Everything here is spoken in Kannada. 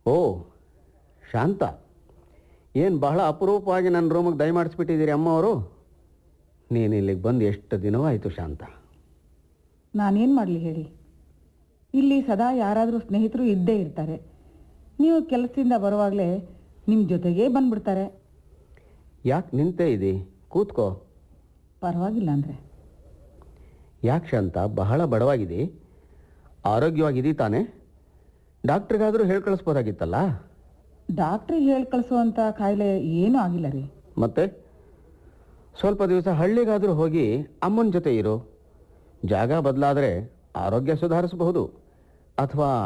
ಓ ಶಾಂತ ಏನು ಬಹಳ ಅಪರೂಪವಾಗಿ ನನ್ನ ರೂಮಿಗೆ ದಯಮಾಡಿಸ್ಬಿಟ್ಟಿದ್ದೀರಿ ಅಮ್ಮ ಅವರು ನೀನು ಇಲ್ಲಿಗೆ ಬಂದು ಎಷ್ಟು ದಿನವಾಯಿತು ಶಾಂತ ನಾನೇನು ಮಾಡಲಿ ಹೇಳಿ ಇಲ್ಲಿ ಸದಾ ಯಾರಾದರೂ ಸ್ನೇಹಿತರು ಇದ್ದೇ ಇರ್ತಾರೆ ನೀವು ಕೆಲಸದಿಂದ ಬರುವಾಗಲೇ ನಿಮ್ಮ ಜೊತೆಗೇ ಬಂದ್ಬಿಡ್ತಾರೆ ಯಾಕೆ ನಿಂತೇ ಇದಿ ಕೂತ್ಕೋ ಪರವಾಗಿಲ್ಲ ಅಂದರೆ ಯಾಕೆ ಶಾಂತ ಬಹಳ ಬಡವಾಗಿದೆ ಆರೋಗ್ಯವಾಗಿದ್ದೀ ತಾನೇ ಡಾಕ್ಟ್ರಿಗಾದರೂ ಹೇಳಿ ಕಳಿಸ್ಬೋದಾಗಿತ್ತಲ್ಲ ಡಾಕ್ಟ್ರಿಗೆ ಹೇಳಿ ಕಳಿಸುವಂಥ ಕಾಯಿಲೆ ಏನೂ ಆಗಿಲ್ಲ ರೀ ಮತ್ತೆ ಸ್ವಲ್ಪ ದಿವಸ ಹಳ್ಳಿಗಾದರೂ ಹೋಗಿ ಅಮ್ಮನ ಜೊತೆ ಇರು ಜಾಗ ಬದಲಾದರೆ ಆರೋಗ್ಯ ಸುಧಾರಿಸಬಹುದು ಅಥವಾ